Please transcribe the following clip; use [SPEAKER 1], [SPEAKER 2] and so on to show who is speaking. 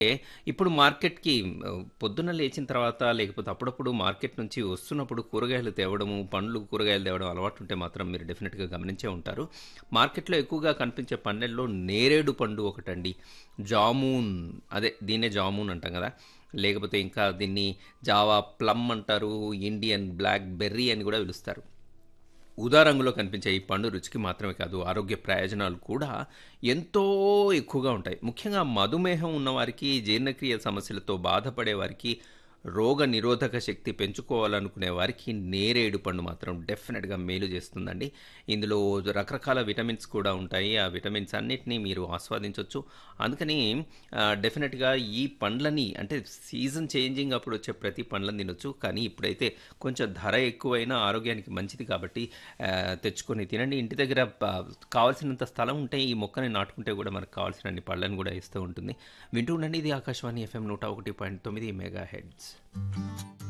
[SPEAKER 1] ఇప్పుడు మార్కెట్‌కి ఆహ్, పొద్దున్న లేచిన తర్వాత లేకపోతే అప్పుడప్పుడు మార్కెట్ నుంచి వస్తున్నప్పుడు కూరగాయలు తేవడము, పండ్లు, కూరగాయలు తేవడం అలవాటుంటే మాత్రం మీరు డెఫినిట్‌గా గమనించే ఉంటారు. మార్కెట్‌లో ఎక్కువగా కనిపించే పండ్లల్లో నేరేడు పండు ఒకటండి. జామూన్ అదే దీన్నే జామూన్ అంటాం గదా! లేకపోతే ఇంకా దీన్ని జావా ప్లమ్ అంటారు. ఇండియన్ బ్లాక్ బెర్రీ అని గూడా పిలుస్తారు. ఊదా రంగులో కనిపించే ఈ పండు రుచికి మాత్రమే కాదు, ఆరోగ్య ప్రయోజనాలు కూడా ఎంతో ఎక్కువగా ఉంటాయి. ముఖ్యంగా మధుమేహం ఉన్నవారికి, జీర్ణక్రియ సమస్యలతో బాధపడే వారికి, రోగ నిరోధక శక్తి పెంచుకోవాలనుకునే వారికి నేరేడు పండు మాత్రం డెఫినిట్‌గా మేలు చేస్తుందండి. ఇందులో రకరకాల విటమిన్స్ కూడా ఉంటాయి. ఆ విటమిన్స్ అన్నిటిని మీరు ఆస్వాదించొచ్చు. అందుకని ఆహ్, డెఫినిట్‌గా ఈ పండ్లని అంటే సీజన్ చేంజింగ్ అప్పుడు వచ్చే ప్రతి పండ్లను తినొచ్చు. కానీ ఇప్పుడైతే కొంచెం ధర ఎక్కువైనా ఆరోగ్యానికి మంచిది కాబట్టి ఆహ్, తెచ్చుకొని తినండి. ఇంటి దగ్గర ప కావాల్సినంత స్థలం ఉంటే ఈ మొక్కని నాటుకుంటే గూడా మనకు కావాల్సినన్ని పళ్ళను గూడా ఇస్తూ ఉంటుంది. వింటూ ఉండండి. ఇది ఆకాశవాణి ఎఫ్ఎం 101.9 మెగాహెర్ట్జ్.